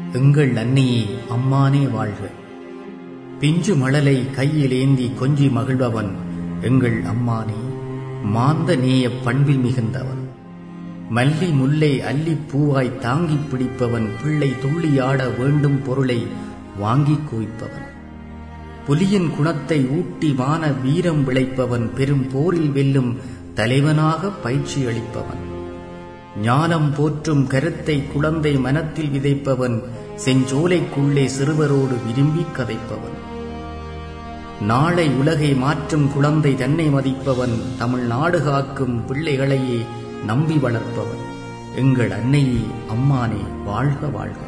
எங்கள் அன்னையே அம்மானே வாழ்க பிஞ்சு மழலை கையில் ஏந்தி கொஞ்சி மகிழ்பவன் எங்கள் அம்மானே மாந்த நேய பண்பில் மிகுந்தவன் மல்லி முல்லை அல்லி பூவாய் தாங்கிப் பிடிப்பவன் பிள்ளை துள்ளியாட வேண்டும் பொருளை வாங்கிக் குவிப்பவன் புலியின் குணத்தை ஊட்டி வான வீரம் விளைப்பவன் பெரும் போரில் வெல்லும் தலைவனாக பயிற்சி அளிப்பவன் ஞானம் போற்றும் கருத்தை குழந்தை மனத்தில் விதைப்பவன் செஞ்சோலைக்குள்ளே சிறுவரோடு விரும்பி கதைப்பவன் நாளை உலகை மாற்றும் குழந்தை தன்னை மதிப்பவன் தமிழ்நாடு காக்கும் பிள்ளைகளையே நம்பி வளர்ப்பவன் எங்கள் அன்னையே அம்மானே வாழ்க வாழ்க